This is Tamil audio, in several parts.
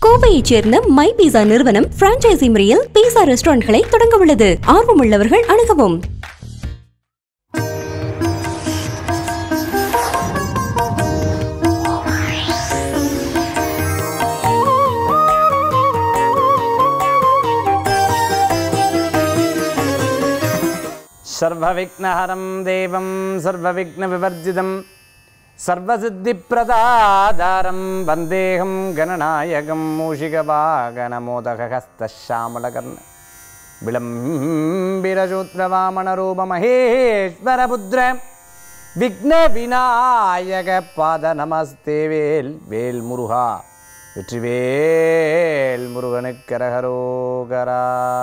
கோவையைச் சேர்ந்த மை பீஸா நிறுவனம் பிரான்ச்சைசி முறையில் பீஸா ரெஸ்டாரண்ட்களை தொடங்க உள்ளது ஆர்வமுள்ளவர்கள் அணுகவும் सर्वविघ्नहरं देवं सर्वविघ्नविवर्जितं सर्वसिद्धिप्रदादारं वन्देऽहं गणनायकं मूषिकवागनमोदकहस्तश्यामलकर्ण विलम्बिरशूद्रवामनरूपमहेश्वरपुत्र विघ्नविनायकपादनमस्ते வேல் வேல் முருகா வெற்றிவேல் முருகனுக்கரகரோகரா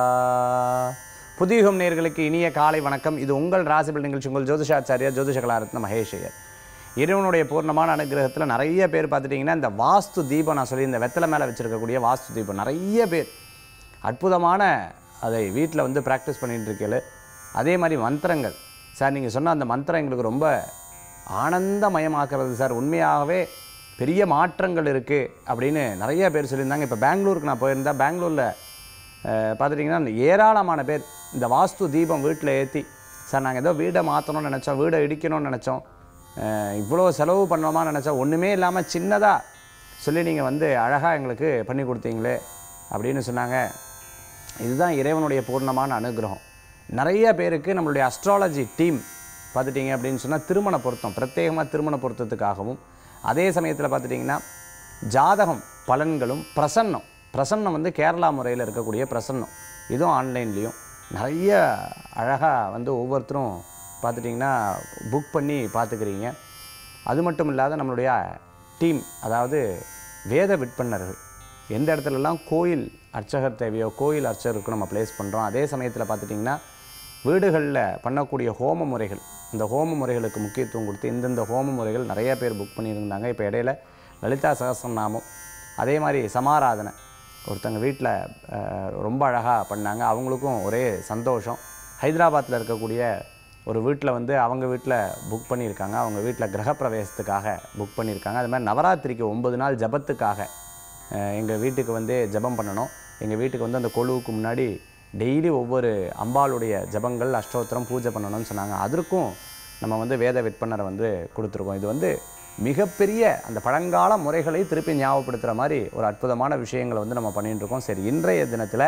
புதியுகம் நேர்களுக்கு இனிய காலை வணக்கம் இது உங்கள் ராசிபல் நிகழ்ச்சி உங்கள் ஜோதிஷாச்சாரியா ஜோதிஷ கலாரத்ன மகேஷையர் இறைவனுடைய பூர்ணமான அனுகிரகத்தில் நிறைய பேர் பார்த்துட்டிங்கன்னா இந்த வாஸ்து தீபம் நான் சொல்லி இந்த வெத்தலை மேலே வச்சுருக்கக்கூடிய வாஸ்து தீபம் நிறைய பேர் அற்புதமான அதை வீட்டில் வந்து ப்ராக்டிஸ் பண்ணிட்டு இருக்கல அதே மாதிரி மந்திரங்கள் சார் நீங்கள் சொன்ன அந்த மந்திரம் எங்களுக்கு ரொம்ப ஆனந்தமயமாக்குறது சார் உண்மையாகவே பெரிய மாற்றங்கள் இருக்குது அப்படின்னு நிறைய பேர் சொல்லியிருந்தாங்க இப்போ பெங்களூருக்கு நான் போயிருந்தேன் பெங்களூரில் பார்த்துட்டிங்கன்னா ஏராளமான பேர் இந்த வாஸ்து தீபம் வீட்டில் ஏற்றி சார் நாங்கள் ஏதோ வீடை மாற்றணும்னு நினச்சோம் வீடை இடிக்கணும்னு நினச்சோம் அஹ் இவ்வளோ செலவு பண்ணணுமான்னு நினச்சோம் ஒன்றுமே இல்லாமல் சின்னதாக சொல்லி நீங்கள் வந்து அழகாக எங்களுக்கு பண்ணி கொடுத்தீங்களே அப்படின்னு சொன்னாங்க இதுதான் இறைவனுடைய பூர்ணமான அனுகிரகம் நிறைய பேருக்கு நம்மளுடைய அஸ்ட்ராலஜி டீம் பார்த்துட்டிங்க அப்படின்னு சொன்னால் திருமண பொருத்தம் பிரத்யேகமாக திருமண பொருத்தத்துக்காகவும் அதே சமயத்தில் பார்த்துட்டிங்கன்னா ஜாதகம் பலன்களும் பிரசன்னம் பிரசன்னம் வந்து கேரளா முறையில் இருக்கக்கூடிய பிரசன்னம் இதுவும் ஆன்லைன்லேயும் நிறைய அழகாக வந்து ஒவ்வொருத்தரும் பார்த்துட்டிங்கன்னா புக் பண்ணி பார்த்துக்கிறீங்க அது மட்டும் இல்லாத நம்மளுடைய டீம் அதாவது வேத விற்பனர்கள் எந்த இடத்துலலாம் கோயில் அர்ச்சகர் தேவையோ கோயில் அர்ச்சகருக்கு நம்ம ப்ளேஸ் பண்ணுறோம் அதே சமயத்தில் பார்த்துட்டிங்கன்னா வீடுகளில் பண்ணக்கூடிய ஹோம முறைகள் இந்த ஹோம முறைகளுக்கு முக்கியத்துவம் கொடுத்து இந்தந்த ஹோம முறைகள் நிறைய பேர் புக் பண்ணியிருந்தாங்க இப்போ இடையில லலிதா சகஸ்ரநாமம் அதே மாதிரி சமாராதனை ஒருத்தங்க வீட்டில் ரொம்ப அழகாக பண்ணாங்க அவங்களுக்கும் ஒரே சந்தோஷம் ஹைதராபாத்தில் இருக்கக்கூடிய ஒரு வீட்டில் வந்து அவங்க வீட்டில் புக் பண்ணியிருக்காங்க அவங்க வீட்டில் கிரகப்பிரவேசத்துக்காக புக் பண்ணியிருக்காங்க அது மாதிரி நவராத்திரிக்கு ஒன்பது நாள் ஜபத்துக்காக எங்கள் வீட்டுக்கு வந்து ஜெபம் பண்ணணும் எங்கள் வீட்டுக்கு வந்து அந்த கொழுவுக்கு முன்னாடி டெய்லி ஒவ்வொரு அம்பாளுடைய ஜபங்கள் அஷ்டோத்திரம் பூஜை பண்ணணும்னு சொன்னாங்க அதற்கும் நம்ம வந்து வேத விற்பனரை வந்து கொடுத்துருக்கோம் இது வந்து மிகப்பெரிய அந்த பழங்கால முறைகளை திருப்பி ஞாபகப்படுத்துகிற மாதிரி ஒரு அற்புதமான விஷயங்களை வந்து நம்ம பண்ணிட்டு இருக்கோம் சரி இன்றைய தினத்தில்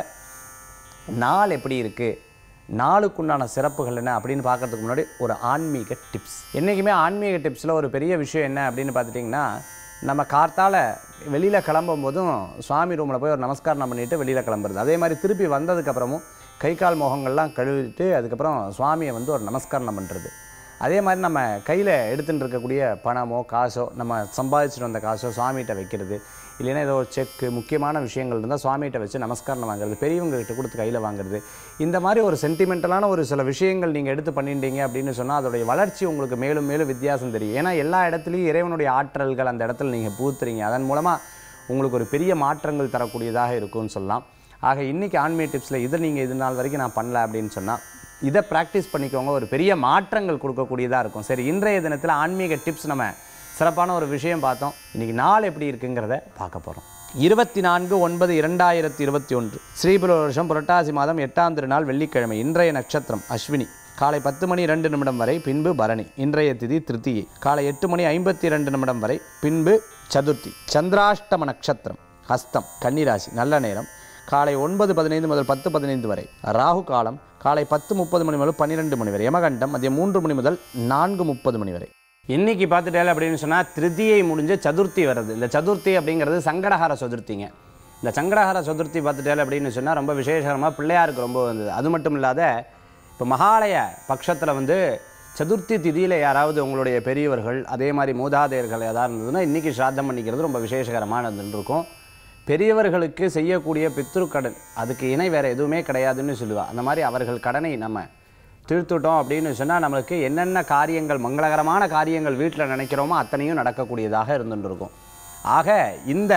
நாள் எப்படி இருக்குது நாளுக்குண்டான சிறப்புகள் என்ன அப்படின்னு பார்க்கறதுக்கு முன்னாடி ஒரு ஆன்மீக டிப்ஸ் என்றைக்குமே ஆன்மீக டிப்ஸில் ஒரு பெரிய விஷயம் என்ன அப்படின்னு பார்த்துட்டிங்கன்னா நம்ம கார்த்தால வெளியில் கிளம்பும் போதும் சுவாமி ரூமில் போய் ஒரு நமஸ்காரம் பண்ணிட்டு வெளியில் கிளம்புறது அதே மாதிரி திருப்பி வந்ததுக்கப்புறமும் கை கால் முகங்கள்லாம் கழுவிட்டு அதுக்கப்புறம் சுவாமியை வந்து ஒரு நமஸ்காரம் பண்ணுறது அதே மாதிரி நம்ம கையில் எடுத்துகிட்டு இருக்கக்கூடிய பணமோ காசோ நம்ம சம்பாதிச்சுட்டு வந்த காசோ சுவாமிகிட்ட வைக்கிறது இல்லைன்னா ஏதோ ஒரு செக்கு முக்கியமான விஷயங்கள் இருந்தால் சுவாமிகிட்ட வச்சு நமஸ்காரம் வாங்குறது பெரியவங்க கிட்ட கொடுத்து கையில் வாங்குறது இந்த மாதிரி ஒரு சென்டிமெண்டலான ஒரு சில விஷயங்கள் நீங்கள் எடுத்து பண்ணிட்டீங்க அப்படின்னு சொன்னால் அதோடைய வளர்ச்சி உங்களுக்கு மேலும் மேலும் வித்தியாசம் தெரியும் ஏன்னா எல்லா இடத்துலையும் இறைவனுடைய ஆற்றல்கள் அந்த இடத்துல நீங்கள் பூத்துறீங்க அதன் மூலமாக உங்களுக்கு ஒரு பெரிய மாற்றங்கள் தரக்கூடியதாக இருக்கும்னு சொல்லலாம் ஆக இன்றைக்கி ஆன்மீக டிப்ஸில் இதை நீங்கள் இது நாள் வரைக்கும் நான் பண்ணல அப்படின்னு சொன்னால் இதை ப்ராக்டிஸ் பண்ணிக்கோங்க ஒரு பெரிய மாற்றங்கள் கொடுக்கக்கூடியதாக இருக்கும் சரி இன்றைய தினத்தில் ஆன்மீக டிப்ஸ் நம்ம சிறப்பான ஒரு விஷயம் பார்த்தோம் இன்றைக்கி நாள் எப்படி இருக்குங்கிறத பார்க்க போகிறோம் இருபத்தி நான்கு ஒன்பது இரண்டாயிரத்தி இருபத்தி ஒன்று ஸ்ரீபுர வருஷம் புரட்டாசி மாதம் எட்டாம் திருநாள் வெள்ளிக்கிழமை இன்றைய நட்சத்திரம் அஸ்வினி காலை பத்து மணி ரெண்டு நிமிடம் வரை பின்பு பரணி இன்றைய திதி திருத்தியை காலை எட்டு மணி ஐம்பத்தி ரெண்டு நிமிடம் வரை பின்பு சதுர்த்தி சந்திராஷ்டம நட்சத்திரம் ஹஸ்தம் கன்னிராசி நல்ல நேரம் காலை ஒன்பது பதினைந்து முதல் பத்து பதினைந்து வரை ராகு காலம் காலை பத்து முப்பது மணி முதல் பன்னிரெண்டு மணி வரை யமகண்டம் மதியம் மூன்று மணி முதல் நான்கு முப்பது மணி வரை இன்னைக்கு பார்த்துட்டேன் அப்படின்னு சொன்னால் திருதியை முடிஞ்ச சதுர்த்தி வருது இந்த சதுர்த்தி அப்படிங்கிறது சங்கடஹார சதுர்த்திங்க இந்த சங்கடஹார சதுர்த்தி பார்த்துட்டேன் அப்படின்னு சொன்னால் ரொம்ப விசேஷகரமாக பிள்ளையாருக்கு ரொம்ப வந்தது அது மட்டும் இல்லாத இப்போ மகாலய பட்சத்தில் வந்து சதுர்த்தி திதியில் யாராவது உங்களுடைய பெரியவர்கள் அதே மாதிரி மூதாதையர்கள் ஏதாவது இருந்ததுன்னா இன்றைக்கி ஸ்ராத்தம் பண்ணிக்கிறது ரொம்ப விசேஷகரமானதுன்னு இருக்கும் பெரியவர்களுக்கு செய்யக்கூடிய பித்ருக்கடன் அதுக்கு இணை வேறு எதுவுமே கிடையாதுன்னு சொல்லுவா அந்த மாதிரி அவர்கள் கடனை நம்ம தீர்த்துட்டோம் அப்படின்னு சொன்னால் நம்மளுக்கு என்னென்ன காரியங்கள் மங்களகரமான காரியங்கள் வீட்டில் நினைக்கிறோமோ அத்தனையும் நடக்கக்கூடியதாக இருந்துட்டு இருக்கும் ஆக இந்த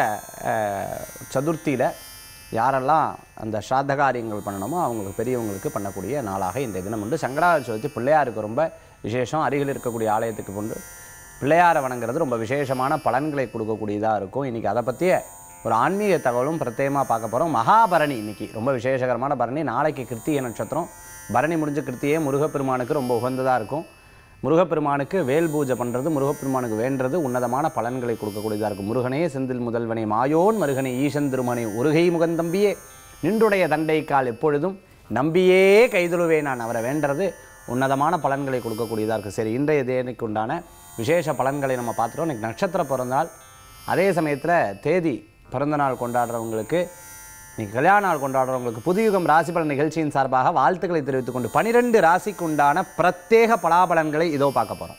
சதுர்த்தியில் யாரெல்லாம் அந்த ஸ்ராத்த காரியங்கள் பண்ணணுமோ அவங்களுக்கு பெரியவங்களுக்கு பண்ணக்கூடிய நாளாக இந்த தினம் உண்டு சங்கடார சதுர்த்தி பிள்ளையாருக்கு ரொம்ப விசேஷம் அருகில் இருக்கக்கூடிய ஆலயத்துக்கு கொண்டு பிள்ளையாரை வணங்குறது ரொம்ப விசேஷமான பலன்களை கொடுக்கக்கூடியதாக இருக்கும் இன்றைக்கி அதை பற்றிய ஒரு ஆன்மீக தகவலும் பிரத்யேகமாக பார்க்க போகிறோம் மகாபரணி இன்னைக்கு ரொம்ப விசேஷகரமான பரணி நாளைக்கு கிருத்திகை நட்சத்திரம் பரணி முடிஞ்ச கிருத்தியே முருகப்பெருமானுக்கு ரொம்ப உகந்ததாக இருக்கும் முருகப்பெருமானுக்கு வேல் பூஜை பண்ணுறது முருகப்பெருமானுக்கு வேண்டது உன்னதமான பலன்களை கொடுக்கக்கூடியதாக இருக்கும் முருகனே செந்தில் முதல்வனே மாயோன் மருகனே ஈசன் திருமணி உருகை முகந்தம்பியே நின்றுடைய தண்டை கால் எப்பொழுதும் நம்பியே கைதொழுவே நான் அவரை வேண்டது உன்னதமான பலன்களை கொடுக்கக்கூடியதாக இருக்குது சரி இன்றைய தேதிக்கு உண்டான விசேஷ பலன்களை நம்ம பார்த்துட்டோம் இன்னைக்கு நட்சத்திர பிறந்தநாள் அதே சமயத்தில் தேதி பிறந்தநாள் கொண்டாடுறவங்களுக்கு இன்னைக்கு கல்யாண நாள் கொண்டாடுறவங்களுக்கு புதுயுகம் ராசி பலன் நிகழ்ச்சியின் சார்பாக வாழ்த்துக்களை தெரிவித்துக் கொண்டு பனிரெண்டு ராசிக்கு உண்டான பிரத்யேக பலாபலன்களை இதோ பார்க்க போகிறோம்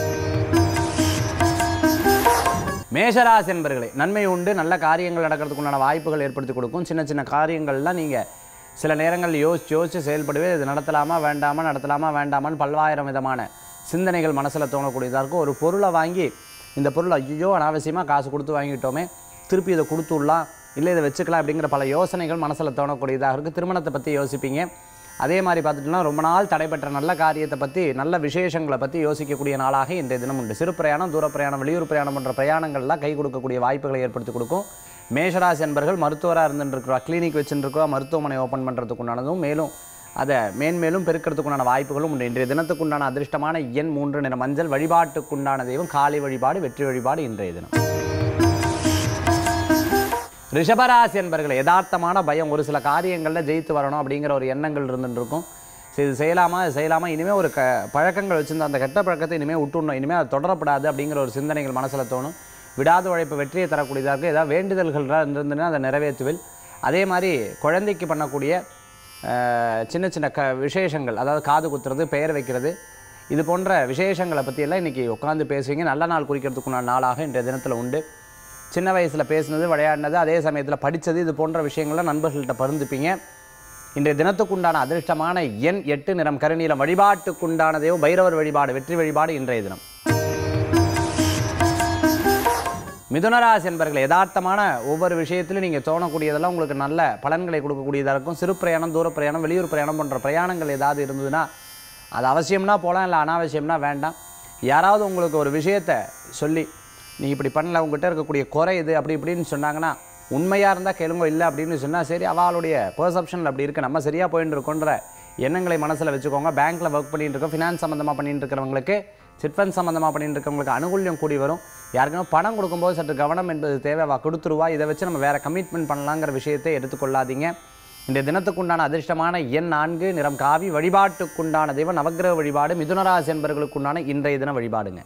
மேஷராசி என்பர்களே நன்மை உண்டு நல்ல காரியங்கள் நடக்கிறதுக்கு உண்டான வாய்ப்புகள் ஏற்படுத்தி கொடுக்கும் சின்ன சின்ன காரியங்கள்லாம் நீங்கள் சில நேரங்களில் யோசிச்சு யோசிச்சு செயல்படுவே இது நடத்தலாமா வேண்டாமா நடத்தலாமா வேண்டாமான்னு பல்வாயிரம் விதமான சிந்தனைகள் மனசில் தோணக்கூடியதாக இருக்கும் ஒரு பொருளை வாங்கி இந்த பொருள் ஐயோ அனாவசியமாக காசு கொடுத்து வாங்கிட்டோமே திருப்பி இதை கொடுத்துடலாம் இல்லை இதை வச்சுக்கலாம் அப்படிங்கிற பல யோசனைகள் மனசில் தோணக்கூடியதாக இருக்குது திருமணத்தை பற்றி யோசிப்பீங்க அதே மாதிரி பார்த்துட்டோம்னா ரொம்ப நாள் தடைபெற்ற நல்ல காரியத்தை பற்றி நல்ல விசேஷங்களை பற்றி யோசிக்கக்கூடிய நாளாக இன்றைய தினம் உண்டு சிறு பிரயாணம் தூர பிரயாணம் வெளியூர் பிரயாணம் போன்ற பிரயாணங்கள்லாம் கை கொடுக்கக்கூடிய வாய்ப்புகளை ஏற்படுத்தி கொடுக்கும் மேஷராசி என்பர்கள் மருத்துவராக இருந்துருக்கிறோம் கிளினிக் வச்சுருக்கோம் மருத்துவமனை ஓப்பன் பண்ணுறதுக்கு உண்டானதும் மேலும் அதை மேன்மேலும் பெருக்கிறதுக்குண்டான வாய்ப்புகளும் உண்டு இன்றைய தினத்துக்குண்டான அதிர்ஷ்டமான எண் மூன்று நிற மஞ்சள் வழிபாட்டுக்குண்டான தெய்வம் காளி வழிபாடு வெற்றி வழிபாடு இன்றைய தினம் ரிஷபராசி என்பர்கள் யதார்த்தமான பயம் ஒரு சில காரியங்களில் ஜெயித்து வரணும் அப்படிங்கிற ஒரு எண்ணங்கள் இருந்துட்டு இருக்கும் சரி இது செய்யலாமா இது செய்யலாமா இனிமேல் ஒரு க பழக்கங்கள் வச்சிருந்த அந்த கெட்ட பழக்கத்தை இனிமேல் விட்டுடணும் இனிமேல் அது தொடரப்படாது அப்படிங்கிற ஒரு சிந்தனைகள் மனசில் தோணும் விடாத உழைப்பு வெற்றியை தரக்கூடியதாக இருக்குது ஏதாவது வேண்டுதல்கள் இருந்ததுன்னா அதை நிறைவேற்றுவில் அதே மாதிரி குழந்தைக்கு பண்ணக்கூடிய அஹ், சின்ன சின்ன க விசேஷங்கள் அதாவது காது குத்துறது பெயர் வைக்கிறது இது போன்ற விசேஷங்களை பற்றியெல்லாம் இன்றைக்கி உட்காந்து பேசுவீங்க நல்ல நாள் குறிக்கிறதுக்குண்டான நாளாக இன்றைய தினத்தில் உண்டு சின்ன வயசில் பேசுனது விளையாடினது அதே சமயத்தில் படித்தது இது போன்ற விஷயங்கள்லாம் நண்பர்கள்ட்ட பகிர்ந்துப்பீங்க இன்றைய தினத்துக்குண்டான அதிர்ஷ்டமான எண் எட்டு நிறம் கருநீலம் வழிபாட்டுக்குண்டான தெய்வம் பைரவர் வழிபாடு வெற்றி வழிபாடு இன்றைய தினம் மிதுனராசி என்பர்கள் யதார்த்தமான ஒவ்வொரு விஷயத்திலும் நீங்கள் தோணக்கூடியதெல்லாம் உங்களுக்கு நல்ல பலன்களை கொடுக்கக்கூடியதாக இருக்கும் சிறு பிரயாணம் தூர பிரயாணம் வெளியூர் பிரயாணம் போன்ற பிரயாணங்கள் ஏதாவது இருந்ததுன்னா அது அவசியம்னா போகலாம் இல்லை அனாவசியம்னா வேண்டாம் யாராவது உங்களுக்கு ஒரு விஷயத்தை சொல்லி நீ இப்படி பண்ணல உங்ககிட்ட இருக்கக்கூடிய குறை இது அப்படி இப்படின்னு சொன்னாங்கன்னா உண்மையாக இருந்தால் கேளுங்க இல்லை அப்படின்னு சொன்னால் சரி அவளுடைய பெர்செப்ஷனில் அப்படி இருக்குது நம்ம சரியாக போயின்னு இருக்கோன்ற எண்ணங்களை மனசில் வச்சுக்கோங்க பேங்க்கில் ஒர்க் பண்ணிட்டு இருக்கோம் ஃபினான்ஸ் சம்மந்தமாக பண்ணிட்டு இருக்கிறவங்களுக்கு சிட் ஃபண்ட் சம்மந்தமாக பண்ணிட்டு இருக்கவங்களுக்கு அனுகூல்யம் கூடி வரும் யாருக்குன்னா பணம் கொடுக்கும்போது சற்று கவனம் என்பது தேவை அவ கொடுத்துருவா இதை வச்சு நம்ம வேறு கமிட்மெண்ட் பண்ணலாங்கிற விஷயத்தை எடுத்துக்கொள்ளாதீங்க இந்த தினத்துக்குண்டான அதிர்ஷ்டமான எண் நான்கு நிறம் காவி வழிபாட்டுக்குண்டான தெய்வம் நவக்கிரக வழிபாடு மிதுனராசி என்பவர்களுக்குண்டான இன்றைய தின வழிபாடுங்க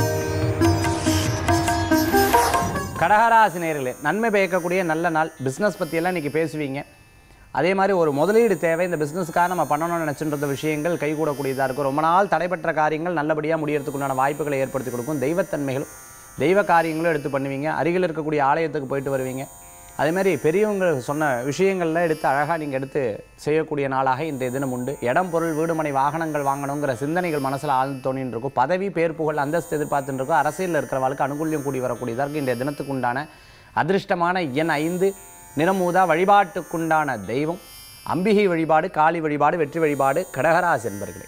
கடகராசி நேர்களே நன்மை பயக்கக்கூடிய நல்ல நாள் பிஸ்னஸ் பற்றியெல்லாம் இன்றைக்கி பேசுவீங்க அதே மாதிரி ஒரு முதலீடு தேவை இந்த பிஸ்னஸுக்காக நம்ம பண்ணணும்னு நினச்சின்ற விஷயங்கள் கைகூடக்கூடியதாக இருக்கும் ரொம்ப நாள் தடைபெற்ற காரியங்கள் நல்லபடியாக முடியறதுக்குண்டான வாய்ப்புகளை ஏற்படுத்தி கொடுக்கும் தெய்வத்தன்மைகளும் தெய்வ காரியங்களும் எடுத்து பண்ணுவீங்க அருகில் இருக்கக்கூடிய ஆலயத்துக்கு போயிட்டு வருவீங்க அதே மாதிரி பெரியவங்க சொன்ன விஷயங்கள்லாம் எடுத்து அழகாக நீங்கள் எடுத்து செய்யக்கூடிய நாளாக இன்றைய தினம் உண்டு இடம் பொருள் வீடுமனை வாகனங்கள் வாங்கணுங்கிற சிந்தனைகள் மனசில் ஆழ்ந்து தோணின்னு இருக்கும் பதவி பேர் புகழ் அந்தஸ்து எதிர்பார்த்துட்டு இருக்கும் அரசியலில் இருக்கிறவளுக்கு அனுகூல்யம் கூடி வரக்கூடியதாக இருக்குது இன்றைய தினத்துக்கு உண்டான அதிர்ஷ்டமான எண் ஐந்து நிறமூதா வழிபாட்டுக்குண்டான தெய்வம் அம்பிகை வழிபாடு காளி வழிபாடு வெற்றி வழிபாடு கடகராசி என்பர்களே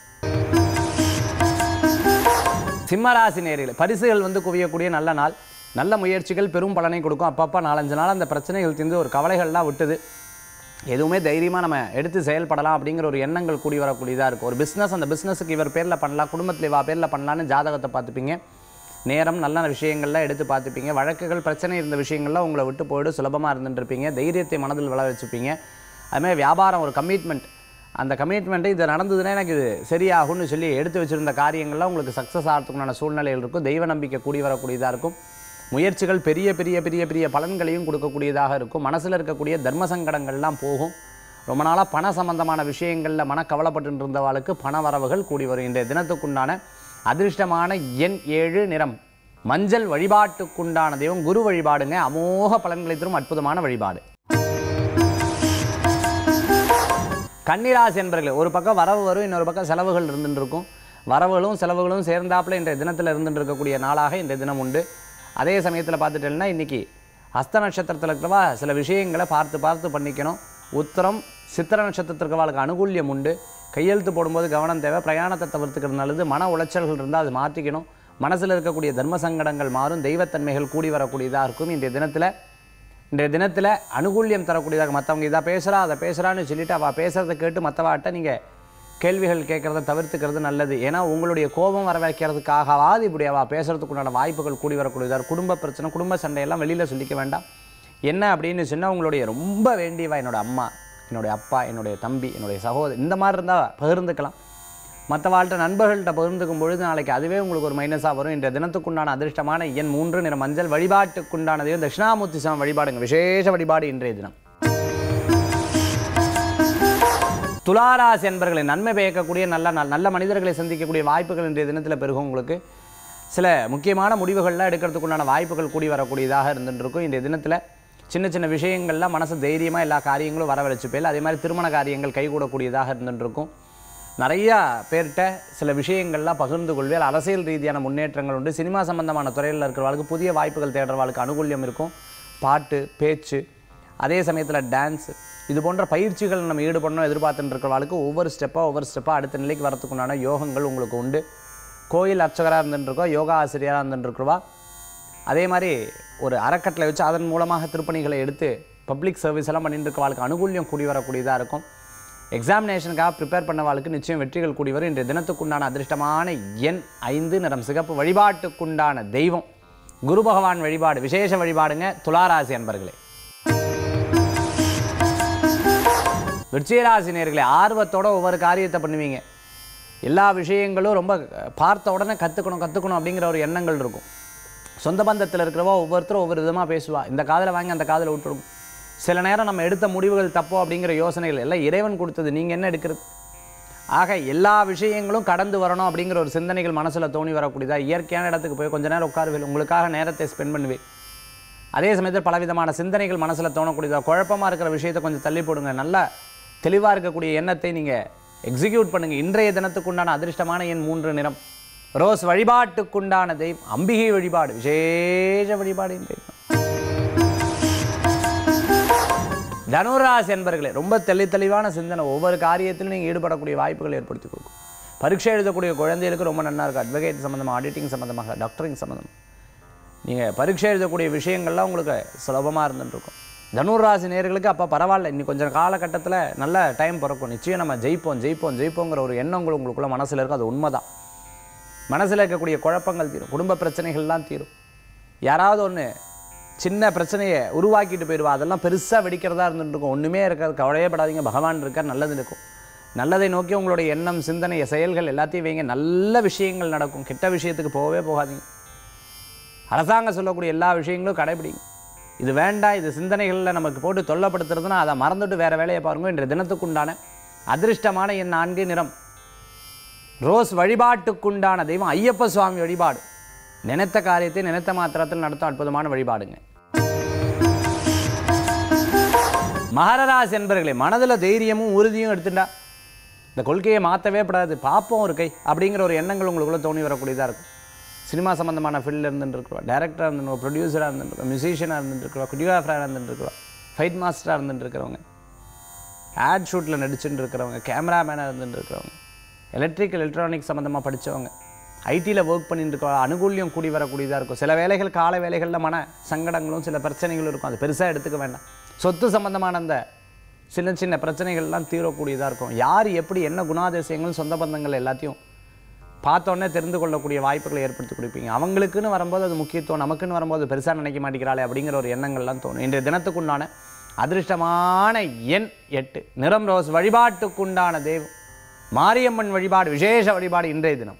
சிம்மராசி நேரில் பரிசுகள் வந்து குவியக்கூடிய நல்ல நாள் நல்ல முயற்சிகள் பெரும் பலனை கொடுக்கும் அப்பப்போ நாலஞ்சு நாள் அந்த பிரச்சனைகள் தீர்ந்து ஒரு கவலைகள்லாம் விட்டுது எதுவுமே தைரியமாக நம்ம எடுத்து செயல்படலாம் அப்படிங்கிற ஒரு எண்ணங்கள் கூடி வரக்கூடியதாக இருக்கும் ஒரு பிஸ்னஸ் அந்த பிஸ்னஸுக்கு இவர் பேரில் பண்ணலாம் குடும்பத்தில் இவா பேரில் பண்ணலான்னு ஜாதகத்தை பார்த்துப்பீங்க நேரம் நல்ல விஷயங்கள்லாம் எடுத்து பார்த்துப்பீங்க வழக்குகள் பிரச்சனை இருந்த விஷயங்கள்லாம் உங்களை விட்டு போயிடு சுலபமாக இருந்துட்டுருப்பீங்க தைரியத்தை மனதில் வளர வச்சுப்பீங்க அதுமாதிரி வியாபாரம் ஒரு கமிட்மெண்ட் அந்த கமிட்மெண்ட்டு இது நடந்ததுன்னா எனக்கு இது சரியாகும்னு சொல்லி எடுத்து வச்சுருந்த காரியங்கள்லாம் உங்களுக்கு சக்ஸஸ் ஆகிறதுக்குண்டான சூழ்நிலைகள் இருக்கும் தெய்வ நம்பிக்கை கூடி வரக்கூடியதாக இருக்கும் முயற்சிகள் பெரிய பெரிய பெரிய பெரிய பலன்களையும் கொடுக்கக்கூடியதாக இருக்கும் மனசில் இருக்கக்கூடிய தர்ம சங்கடங்கள்லாம் போகும் ரொம்ப நாளாக பண சம்பந்தமான விஷயங்களில் மனக்கவலைப்பட்டு இருந்தவாளுக்கு பண வரவுகள் கூடி வரும் இன்றைய தினத்துக்குண்டான அதிர்ஷ்டமான எண் ஏழு நிறம் மஞ்சள் வழிபாட்டுக்குண்டான தெய்வம் குரு வழிபாடுங்க அமோக பலன்களை தரும் அற்புதமான வழிபாடு கன்னிராசி என்பர்களே ஒரு பக்கம் வரவு வரும் இன்னொரு பக்கம் செலவுகள் இருந்துட்டு இருக்கும் வரவுகளும் செலவுகளும் சேர்ந்தாப்புல இன்றைய தினத்தில் இருந்துட்டு இருக்கக்கூடிய நாளாக இன்றைய தினம் உண்டு அதே சமயத்தில் பார்த்துட்டேன்னா இன்றைக்கி ஹஸ்த நட்சத்திரத்தில் இருக்கிறவா சில விஷயங்களை பார்த்து பார்த்து பண்ணிக்கணும் உத்தரம் சித்திர நட்சத்திரத்தில் இருக்கிறவாளுக்கு அனுகூல்யம் உண்டு கையெழுத்து போடும்போது கவனம் தேவை பிரயாணத்தை தவிர்த்துக்கிறது நல்லது மன உளைச்சல்கள் இருந்தால் அது மாற்றிக்கணும் மனசில் இருக்கக்கூடிய தர்ம சங்கடங்கள் மாறும் தெய்வத்தன்மைகள் கூடி வரக்கூடியதாக இருக்கும் இன்றைய தினத்தில் இன்றைய தினத்தில் அனுகூல்யம் தரக்கூடியதாக மற்றவங்க இதை பேசுகிறா அதை பேசுகிறான்னு சொல்லிட்டு அவள் பேசுகிறத கேட்டு மற்றவாட்ட நீங்கள் கேள்விகள் கேட்குறத தவிர்த்துக்கிறது நல்லது ஏன்னா உங்களுடைய கோபம் வர வைக்கிறதுக்காகவாது இப்படி அவள் பேசுறதுக்கு உண்டான வாய்ப்புகள் கூடி வரக்கூடியதாக குடும்ப பிரச்சனை குடும்ப சண்டையெல்லாம் வெளியில் சொல்லிக்க வேண்டாம் என்ன அப்படின்னு சொன்னால் உங்களுடைய ரொம்ப வேண்டியவா என்னோட அம்மா என்னுடைய அப்பா என்னுடைய தம்பி என்னுடைய சகோதரி இந்த மாதிரி இருந்தால் பகிர்ந்துக்கலாம் மற்ற வாழ்க்கை நண்பர்கள்ட்ட பகிர்ந்துக்கும் பொழுது நாளைக்கு அதுவே உங்களுக்கு ஒரு மைனஸாக வரும் இன்றைய தினத்துக்குண்டான அதிர்ஷ்டமான எண் மூன்று நிற மஞ்சள் வழிபாட்டுக்குண்டான தெய்வம் தட்சிணாமூர்த்தி சாமி வழிபாடுங்க விசேஷ வழிபாடு இன்றைய தினம் துளாராசி என்பர்களை நன்மை பயக்கக்கூடிய நல்ல நல்- நல்ல மனிதர்களை சந்திக்கக்கூடிய வாய்ப்புகள் இன்றைய தினத்தில் பெருகும் உங்களுக்கு சில முக்கியமான முடிவுகள்லாம் எடுக்கிறதுக்குண்டான வாய்ப்புகள் கூடி வரக்கூடியதாக இருந்துருக்கும் இன்றைய தினத்தில் சின்ன சின்ன விஷயங்கள்லாம் மனசு தைரியமாக எல்லா காரியங்களும் வரவழைச்சுப்பேல் அதே மாதிரி திருமண காரியங்கள் கைகூடக்கூடியதாக இருந்துருக்கும் நிறையா பேர்கிட்ட சில விஷயங்கள்லாம் பகிர்ந்து கொள்வேல் அரசியல் ரீதியான முன்னேற்றங்கள் உண்டு சினிமா சம்பந்தமான துறையில் இருக்கிறவர்களுக்கு புதிய வாய்ப்புகள் தேடுறவர்களுக்கு அனுகூல்யம் இருக்கும் பாட்டு பேச்சு அதே சமயத்தில் டான்ஸ் இது போன்ற பயிற்சிகள் நம்ம ஈடுபடணும் எதிர்பார்த்துட்டு இருக்கிறவர்களுக்கு ஒவ்வொரு ஸ்டெப்பாக ஒவ்வொரு ஸ்டெப்பாக அடுத்த நிலைக்கு வரத்துக்குண்டான யோகங்கள் உங்களுக்கு உண்டு கோயில் அர்ச்சகராக இருந்துட்டுருக்கோம் யோகா ஆசிரியராக இருந்துட்டுருக்குவா அதே மாதிரி ஒரு அறக்கட்டளை வச்சு அதன் மூலமாக திருப்பணிகளை எடுத்து பப்ளிக் சர்வீஸ் எல்லாம் பண்ணிட்டு இருக்கவாளுக்கு அனுகூல்யம் கூடி வரக்கூடியதாக இருக்கும் எக்ஸாமினேஷனுக்காக ப்ரிப்பேர் பண்ணவாளுக்கு நிச்சயம் வெற்றிகள் கூடி வரும் இன்றைய தினத்துக்குண்டான அதிர்ஷ்டமான எண் ஐந்து நிறம் சிகப்பு வழிபாட்டுக்குண்டான தெய்வம் குரு பகவான் வழிபாடு விசேஷ வழிபாடுங்க துளாராசி அன்பர்களே விருச்சிகராசி நேர்களே ஆர்வத்தோட ஒவ்வொரு காரியத்தை பண்ணுவீங்க எல்லா விஷயங்களும் ரொம்ப பார்த்த உடனே கற்றுக்கணும் கற்றுக்கணும் அப்படிங்கிற ஒரு எண்ணங்கள் இருக்கும் சொந்த பந்தத்தில் இருக்கிறவா ஒவ்வொருத்தரும் ஒவ்வொரு விதமாக பேசுவா இந்த காதில் வாங்கி அந்த காதில் விட்டுரும் சில நேரம் நம்ம எடுத்த முடிவுகள் தப்போ அப்படிங்கிற யோசனைகள் எல்லாம் இறைவன் கொடுத்தது நீங்கள் என்ன எடுக்கிறது ஆக எல்லா விஷயங்களும் கடந்து வரணும் அப்படிங்கிற ஒரு சிந்தனைகள் மனசில் தோணி வரக்கூடியதா இயற்கையான இடத்துக்கு போய் கொஞ்ச நேரம் உட்காருவேன் உங்களுக்காக நேரத்தை ஸ்பெண்ட் பண்ணுவேன் அதே சமயத்தில் பலவிதமான சிந்தனைகள் மனசில் தோணக்கூடியதா குழப்பமாக இருக்கிற விஷயத்தை கொஞ்சம் தள்ளி போடுங்க நல்லா தெளிவாக இருக்கக்கூடிய எண்ணத்தை நீங்கள் எக்ஸிக்யூட் பண்ணுங்கள் இன்றைய தினத்துக்குண்டான அதிர்ஷ்டமான எண் மூன்று நிறம் ரோஸ் வழிபாட்டுக்குண்டான தெய்வம் அம்பிகை வழிபாடு விசேஷ வழிபாடு இன்றைய தினம். தனுராசி என்பர்களே ரொம்ப தெளி தெளிவான சிந்தனை ஒவ்வொரு காரியத்திலும் நீங்கள் ஈடுபடக்கூடிய வாய்ப்புகள் ஏற்படுத்தி கொடுக்கும் பரீட்சை எழுதக்கூடிய குழந்தைகளுக்கு ரொம்ப நல்லா இருக்கும் அட்வொகேட் சம்மந்தமாக ஆடிட்டிங் சம்மந்தமாக டாக்டரிங் சம்மந்தமாக நீங்கள் பரீட்சை எழுதக்கூடிய விஷயங்கள்லாம் உங்களுக்கு சுலபமாக இருந்துட்டுருக்கும் தனுராசி நேர்களுக்கு அப்போ பரவாயில்ல இன்னும் கொஞ்சம் காலகட்டத்தில் நல்ல டைம் பிறக்கும் நிச்சயம் நம்ம ஜெயிப்போம் ஜெயிப்போம் ஜெயிப்போங்கிற ஒரு எண்ணங்கள் உங்களுக்குள்ள மனசில் இருக்கும் அது உண்மைதான் மனசில் இருக்கக்கூடிய குழப்பங்கள் தீரும் குடும்ப பிரச்சனைகள்லாம் தீரும் யாராவது ஒன்று சின்ன பிரச்சனையை உருவாக்கிட்டு போயிடுவா அதெல்லாம் பெருசாக வெடிக்கிறதா இருந்துட்டு இருக்கும் ஒன்றுமே இருக்காது கவலையப்படாதீங்க பகவான் இருக்கார் நல்லது இருக்கும் நல்லதை நோக்கி உங்களுடைய எண்ணம் சிந்தனை செயல்கள் எல்லாத்தையும் வைங்க நல்ல விஷயங்கள் நடக்கும் கெட்ட விஷயத்துக்கு போகவே போகாதீங்க அரசாங்கம் சொல்லக்கூடிய எல்லா விஷயங்களும் கடைபிடிங்க இது வேண்டாம் இது சிந்தனைகளில் நமக்கு போட்டு தொல்லப்படுத்துறதுன்னா அதை மறந்துட்டு வேறு வேலையை பாருங்க இன்றைய தினத்துக்குண்டான அதிர்ஷ்டமான என் நான்கு நிறம் ரோஸ் வழிபாட்டுக்குண்டான தெய்வம் ஐயப்ப சுவாமி வழிபாடு நினைத்த காரியத்தை நினைத்த மாத்திரத்தில் நடத்தும் அற்புதமான வழிபாடுங்க மகரராசி என்பர்களே மனதில் தைரியமும் உறுதியும் எடுத்துட்டா இந்த கொள்கையை மாற்றவே படாது பார்ப்போம் ஒரு கை அப்படிங்கிற ஒரு எண்ணங்கள் உங்களுக்குள்ள தோணி வரக்கூடியதாக இருக்கும் சினிமா சம்மந்தமான ஃபீல்டில் இருந்துட்டு இருக்கிறோம் டேரக்டராக இருந்துருக்கோம் ப்ரொடியூசராக இருந்துருக்கோம் மியூசிஷியனாக இருந்துட்டு இருக்கிறோம் கொரியோகிராஃபராக இருந்துட்டு இருக்கிறோம் ஃபைட் மாஸ்டராக இருந்துட்டு இருக்கிறவங்க ஆட் ஷூட்டில் நடிச்சுட்டு இருக்கிறவங்க கேமராமேனாக இருந்துட்டு இருக்கிறவங்க எலக்ட்ரிக்கல் எலக்ட்ரானிக்ஸ் சம்மந்தமாக படித்தவங்க ஐடியில் ஒர்க் பண்ணிட்டு இருக்கவங்க அனுகூல்யம் கூடி வரக்கூடியதாக இருக்கும் சில வேலைகள் கால வேலைகளில் மன சங்கடங்களும் சில பிரச்சனைகளும் இருக்கும் அது பெருசாக எடுத்துக்க வேண்டாம் சொத்து சம்மந்தமான அந்த சின்ன சின்ன பிரச்சனைகள்லாம் தீரக்கூடியதாக இருக்கும் யார் எப்படி என்ன குணாதிசயங்கள் சொந்த பந்தங்கள் எல்லாத்தையும் பார்த்தோன்னே தெரிந்து கொள்ளக்கூடிய வாய்ப்புகளை ஏற்படுத்தி கொடுப்பீங்க அவங்களுக்குன்னு வரும்போது அது முக்கியத்துவம் நமக்குன்னு வரும்போது பெருசாக நினைக்க மாட்டேங்கிறாளே அப்படிங்கிற ஒரு எண்ணங்கள்லாம் தோணும் இன்றைய தினத்துக்குண்டான அதிர்ஷ்டமான எண் எட்டு நிறம் ரோஸ் வழிபாட்டுக்குண்டான தெய்வம் மாரியம்மன் வழிபாடு விசேஷ வழிபாடு இன்றைய தினம்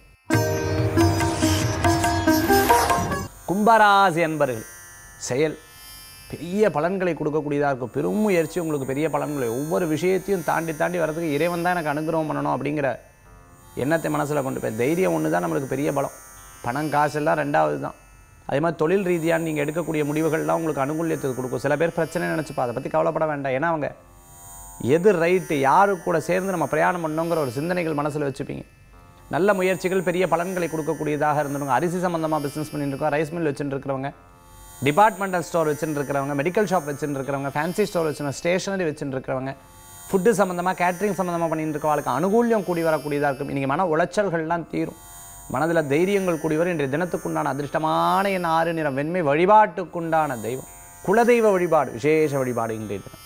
கும்பராசி அன்பர்கள் செயல் பெரிய பலன்களை கொடுக்கக்கூடியதாக இருக்கும் பெரும் முயற்சி உங்களுக்கு பெரிய பலன்களை ஒவ்வொரு விஷயத்தையும் தாண்டி தாண்டி வரதுக்கு இறைவன் தான் எனக்கு அனுகிரகம் பண்ணணும் அப்படிங்கிற எண்ணத்தை மனசில் கொண்டு போய் தைரியம் ஒன்று தான் நம்மளுக்கு பெரிய பலம் பணம் காசு எல்லாம் ரெண்டாவது தான் அதே மாதிரி தொழில் ரீதியாக நீங்கள் எடுக்கக்கூடிய முடிவுகள்லாம் உங்களுக்கு அனுகூலியத்துக்கு கொடுக்கும் சில பேர் பிரச்சனை நினச்சிப்பா அதை பற்றி கவலைப்பட வேண்டாம் ஏன்னா அவங்க எது ரைட்டு யாரு கூட சேர்ந்து நம்ம பிரயாணம் பண்ணோங்கிற ஒரு சிந்தனைகள் மனசில் வச்சுப்பீங்க நல்ல முயற்சிகள் பெரிய பலன்களை கொடுக்கக்கூடியதாக இருந்துருங்க அரிசி சம்மந்தமாக பிஸ்னஸ் பண்ணிட்டு இருக்கோம் ரைஸ் மில் வச்சுட்டு இருக்கிறவங்க டிபார்ட்மெண்டல் ஸ்டோர் வச்சுட்டு இருக்கிறவங்க மெடிக்கல் ஷாப் வச்சுட்டு இருக்கிறவங்க ஃபேன்சி ஸ்டோர் வச்சுருக்க ஸ்டேஷனரி வச்சுட்டு இருக்கிறவங்க ஃபுட்டு சம்மந்தமாக கேட்ரிங் சம்மந்தமாக பண்ணிட்டு இருக்கவங்களுக்கு அனுகூல்யம் கூடி வரக்கூடியதாக இருக்கும் இன்றைக்கி மன உளைச்சல்கள்லாம் தீரும் மனதில் தைரியங்கள் கூடி வரும் இன்றைய தினத்துக்குண்டான அதிர்ஷ்டமான என் ஆறு நிறம் வெண்மை வழிபாட்டுக்குண்டான தெய்வம் குலதெய்வ வழிபாடு விசேஷ வழிபாடு இன்றைய தினம்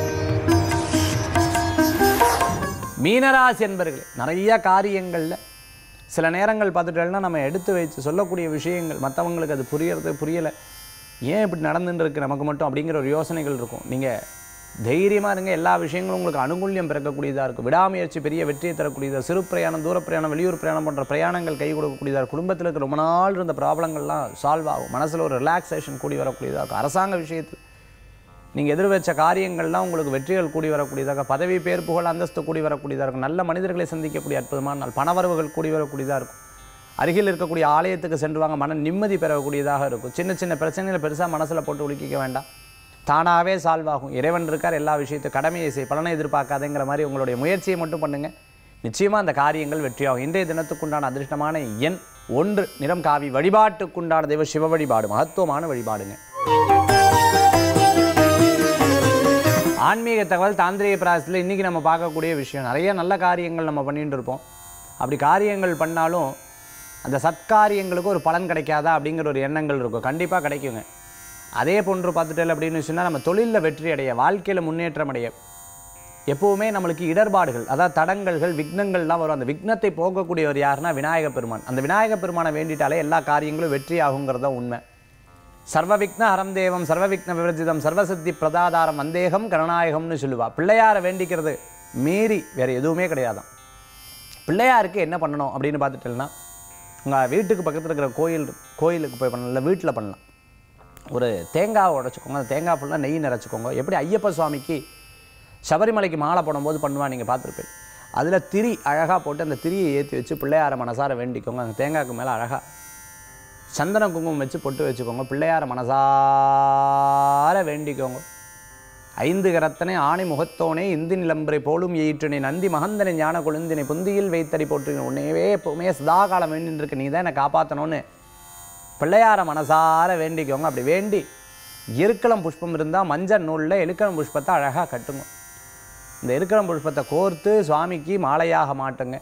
மீனராசி என்பர்களே நிறைய காரியங்களில் சில நேரங்கள் பார்த்துட்டோம்னா நம்ம எடுத்து வச்சு சொல்லக்கூடிய விஷயங்கள் மற்றவங்களுக்கு அது புரியறது புரியலை ஏன் இப்படி நடந்துட்டு இருக்கு நமக்கு மட்டும் அப்படிங்கிற ஒரு யோசனைகள் இருக்கும் நீங்கள் தைரியமாக இருங்க எல்லா விஷயங்களும் உங்களுக்கு அனுகூல்யம் பிறக்கக்கூடியதாக இருக்கும் விடாமுயற்சி பெரிய வெற்றியை தரக்கூடியதாக சிறு பிரயாணம் தூர பிரயாணம் வெளியூர் பிரயாணம் போன்ற பிரயாணங்கள் கை கொடுக்கக்கூடியதாக இருக்கும். குடும்பத்தில் இருக்க ரொம்ப நாள் இருந்த ப்ராப்ளங்கள்லாம் சால்வ் ஆகும் மனசில் ஒரு ரிலாக்ஸேஷன் கூடி வரக்கூடியதாக இருக்கும் அரசாங்க விஷயத்தில் நீங்கள் எதிர் வச்ச காரியங்கள்லாம் உங்களுக்கு வெற்றிகள் கூடி வரக்கூடியதாக பதவி பேர் புகழ் அந்தஸ்து கூடி வரக்கூடியதாக இருக்கும் நல்ல மனிதர்களை சந்திக்கக்கூடிய அற்புதமான நாள் பணவரவுகள் கூடி வரக்கூடியதாக இருக்கும் அருகில் இருக்கக்கூடிய ஆலயத்துக்கு சென்று வாங்க மன நிம்மதி பெறக்கூடியதாக இருக்கும் சின்ன சின்ன பிரச்சனைகளை பெருசாக மனசில் போட்டு உலுக்கிக்க வேண்டாம் தானாகவே சால்வ் ஆகும் இறைவன் இருக்கார் எல்லா விஷயத்தையும் கடமையை செய் பலனை எதிர்பார்க்காதேங்கிற மாதிரி உங்களுடைய முயற்சியை மட்டும் பண்ணுங்கள் நிச்சயமாக அந்த காரியங்கள் வெற்றியாகும் இன்றைய தினத்துக்குண்டான அதிர்ஷ்டமான எண் ஒன்று நிறம் காவி வழிபாட்டுக்குண்டான தெய்வ சிவ வழிபாடு மகத்துவமான வழிபாடுங்க ஆன்மீக தகவல் தாந்திரிக பிராசத்தில் இன்றைக்கி நம்ம பார்க்கக்கூடிய விஷயம் நிறைய நல்ல காரியங்கள் நம்ம பண்ணிட்டு இருப்போம் அப்படி காரியங்கள் பண்ணாலும் அந்த சத்காரியங்களுக்கு ஒரு பலன் கிடைக்காதா அப்படிங்கிற ஒரு எண்ணங்கள் இருக்கும் கண்டிப்பாக கிடைக்குங்க அதே போன்று பார்த்துட்டேன் அப்படின்னு சொன்னால் நம்ம தொழிலில் வெற்றி அடைய வாழ்க்கையில் முன்னேற்றம் அடைய எப்போவுமே நம்மளுக்கு இடர்பாடுகள் அதாவது தடங்கல்கள் விக்னங்கள்லாம் வரும் அந்த விக்னத்தை போக்கக்கூடியவர் யாருன்னா விநாயக பெருமான் அந்த விநாயக பெருமானை வேண்டிட்டாலே எல்லா காரியங்களும் வெற்றி ஆகுங்கிறது தான் உண்மை சர்வவிக்ன ஹரம் தேவம் சர்வவிக்ன விவர்ஜிதம் சர்வசித்தி பிரதாதாரம் வந்தேகம் கருணாயகம்னு சொல்லுவா பிள்ளையாரை வேண்டிக்கிறது மீறி வேற எதுவுமே கிடையாதாம் பிள்ளையாருக்கு என்ன பண்ணணும் அப்படின்னு பார்த்துட்டேன்னா உங்கள் வீட்டுக்கு பக்கத்தில் இருக்கிற கோயில் கோயிலுக்கு போய் பண்ணலாம் இல்லை வீட்டில் பண்ணலாம் ஒரு தேங்காவை உடைச்சிக்கோங்க அந்த தேங்காய் ஃபுல்லாக நெய் நிறச்சிக்கோங்க எப்படி ஐயப்ப சுவாமிக்கு சபரிமலைக்கு மாலை போடும்போது பண்ணுவா நீங்கள் பார்த்துருப்பேன் அதில் திரி அழகாக போட்டு அந்த திரியை ஏற்றி வச்சு பிள்ளையார மனசார வேண்டிக்கோங்க அந்த தேங்காய்க்கு மேலே அழகாக சந்தன குங்குமம் வச்சு பொட்டு வச்சுக்கோங்க பிள்ளையார மனசார வேண்டிக்கோங்க ஐந்து கரத்தனை ஆணை முகத்தோனே இந்தி நிலம்பரை போலும் எயிற்றினை நந்தி மகந்தனை ஞான கொழுந்தினை புந்தியில் வைத்தடி போற்றுங்க உன்னையவே எப்பவுமே சதாகாலம் வேண்டின்னு இருக்கு நீ தான் என்னை காப்பாற்றணும்னு பிள்ளையார மனசார வேண்டிக்கோங்க அப்படி வேண்டி எருக்களம் புஷ்பம் இருந்தால் மஞ்சள் நூலில் எலுக்களம் புஷ்பத்தை அழகாக கட்டுங்க இந்த எருக்களம் புஷ்பத்தை கோர்த்து சுவாமிக்கு மாலையாக மாட்டுங்க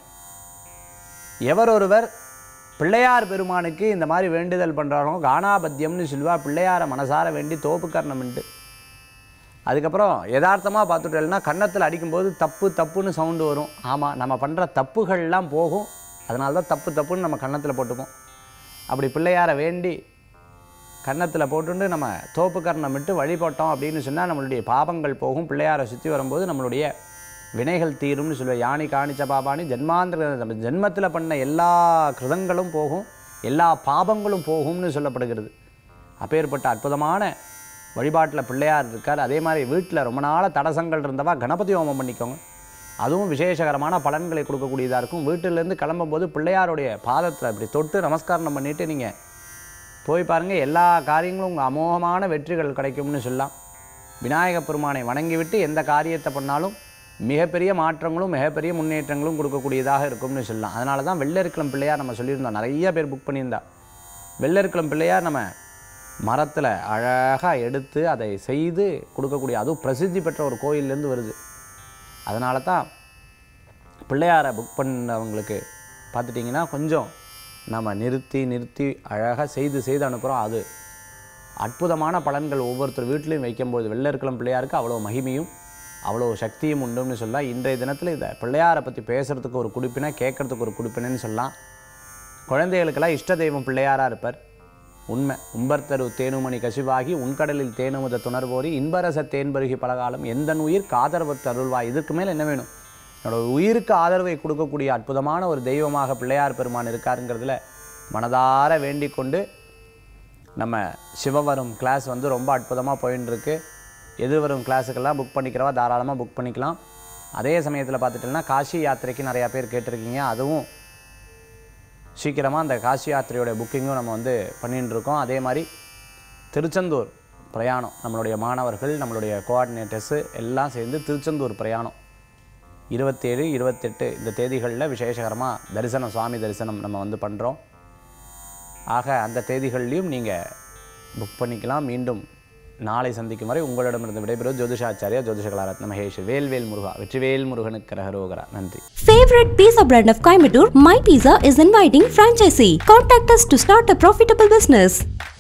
எவரொருவர் பிள்ளையார் பெருமானுக்கு இந்த மாதிரி வேண்டுதல் பண்ணுறாரோ கானாபத்தியம்னு சொல்லுவா பிள்ளையாரை மனசார வேண்டி தோப்பு கர்ணம்ன்ட்டு அதுக்கப்புறம் யதார்த்தமாக பார்த்துட்டேன்னா கன்னத்தில் அடிக்கும்போது தப்பு தப்புன்னு சவுண்டு வரும் ஆமாம் நம்ம பண்ணுற தப்புகள்லாம் போகும் அதனால தான் தப்பு தப்புன்னு நம்ம கன்னத்தில் போட்டுப்போம் அப்படி பிள்ளையாரை வேண்டி கன்னத்தில் போட்டுண்டு நம்ம தோப்பு கர்ணம் விட்டு வழிபட்டோம் அப்படின்னு சொன்னால் நம்மளுடைய பாபங்கள் போகும் பிள்ளையாரை சுற்றி வரும்போது நம்மளுடைய வினைகள் தீரும்னு சொல்லுவேன் யானி காணிச்ச பாபானி ஜென்மாந்திர நம்ம ஜென்மத்தில் பண்ண எல்லா கிருதங்களும் போகும் எல்லா பாபங்களும் போகும்னு சொல்லப்படுகிறது அப்பேற்பட்ட அற்புதமான வழிபாட்டில் பிள்ளையார் இருக்கார் அதே மாதிரி வீட்டில் ரொம்ப நாளாக தடசங்கள் இருந்தவா கணபதி ஹோமம் பண்ணிக்கோங்க அதுவும் விசேஷகரமான பலன்களை கொடுக்கக்கூடியதாக இருக்கும் வீட்டிலேருந்து கிளம்பும்போது பிள்ளையாருடைய பாதத்தில் இப்படி தொட்டு நமஸ்காரம் பண்ணிவிட்டு நீங்கள் போய் பாருங்கள் எல்லா காரியங்களும் உங்கள் அமோகமான வெற்றிகள் கிடைக்கும்னு சொல்லலாம் விநாயக பெருமானை வணங்கிவிட்டு எந்த காரியத்தை பண்ணாலும் மிகப்பெரிய மாற்றங்களும் மிகப்பெரிய முன்னேற்றங்களும் கொடுக்கக்கூடியதாக இருக்கும்னு சொல்லலாம் அதனால தான் வெள்ளரிக்கிழம் பிள்ளையார் நம்ம சொல்லியிருந்தோம் நிறைய பேர் புக் பண்ணியிருந்தா வெள்ளரிக்கிழம் பிள்ளையார் நம்ம மரத்தில் அழகாக எடுத்து அதை செய்து கொடுக்கக்கூடிய அதுவும் பிரசித்தி பெற்ற ஒரு கோயில்லேருந்து வருது அதனால தான் பிள்ளையாரை புக் பண்ணவங்களுக்கு பார்த்துட்டிங்கன்னா கொஞ்சம் நம்ம நிறுத்தி நிறுத்தி அழகாக செய்து செய்து அனுப்புகிறோம் அது அற்புதமான பலன்கள் ஒவ்வொருத்தர் வீட்லேயும் வைக்கும்போது வெள்ளரிக்கிழம் பிள்ளையாருக்கு அவ்வளோ மகிமையும் அவ்வளோ சக்தியும் உண்டுன்னு சொல்லலாம் இன்றைய தினத்தில் இதை பிள்ளையாரை பற்றி பேசுகிறதுக்கு ஒரு குடிப்பினை கேட்குறதுக்கு ஒரு குடிப்பினைன்னு சொல்லலாம் குழந்தைகளுக்கெல்லாம் இஷ்ட தெய்வம் பிள்ளையாராக இருப்பார் உண்மை உம்பர்த்தரு தேனுமணி கசிவாகி உன்கடலில் தேனுமுத துணர்வோரி இன்பரச தேன்பருகி பலகாலம் எந்தன் உயிர் காதரவற்று அருள்வாய் இதற்கு மேல் என்ன வேணும் என்னோட உயிருக்கு ஆதரவை கொடுக்கக்கூடிய அற்புதமான ஒரு தெய்வமாக பிள்ளையார் பெருமான் இருக்காருங்கிறதுல மனதார வேண்டிக் கொண்டு நம்ம சிவவரும் கிளாஸ் வந்து ரொம்ப அற்புதமாக போயின்னு இருக்கு எதிர்வரும் கிளாஸுக்கெல்லாம் புக் பண்ணிக்கிறவா தாராளமாக புக் பண்ணிக்கலாம் அதே சமயத்தில் பார்த்துட்டோம்னா காசி யாத்திரைக்கு நிறையா பேர் கேட்டிருக்கீங்க அதுவும் சீக்கிரமாக அந்த காசி யாத்திரையோட புக்கிங்கும் நம்ம வந்து பண்ணிட்டு இருக்கோம் அதே மாதிரி திருச்செந்தூர் பிரயாணம் நம்மளுடைய மாணவர்கள் நம்மளுடைய கோஆர்டினேட்டர்ஸு எல்லாம் சேர்ந்து திருச்செந்தூர் பிரயாணம் இருபத்தேழு இருபத்தெட்டு இந்த தேதிகளில் விசேஷகரமாக தரிசனம் சுவாமி தரிசனம் நம்ம வந்து பண்ணுறோம் ஆக அந்த தேதிகள்லையும் நீங்கள் புக் பண்ணிக்கலாம் மீண்டும் நாளை சந்திக்கும் வரை உங்களிடமிருந்து விடைபெறுவது ஜோதிஷாச்சாரியா ஜோதிஷகலாரத்ன மகேஷ் வேல்வேல் முருகா வெற்றிவேல் முருகனுக்கு ரகரோகரா நன்றி Favorite pizza brand of Coimbatore, My Pizza is inviting franchisee. Contact us to start a profitable business.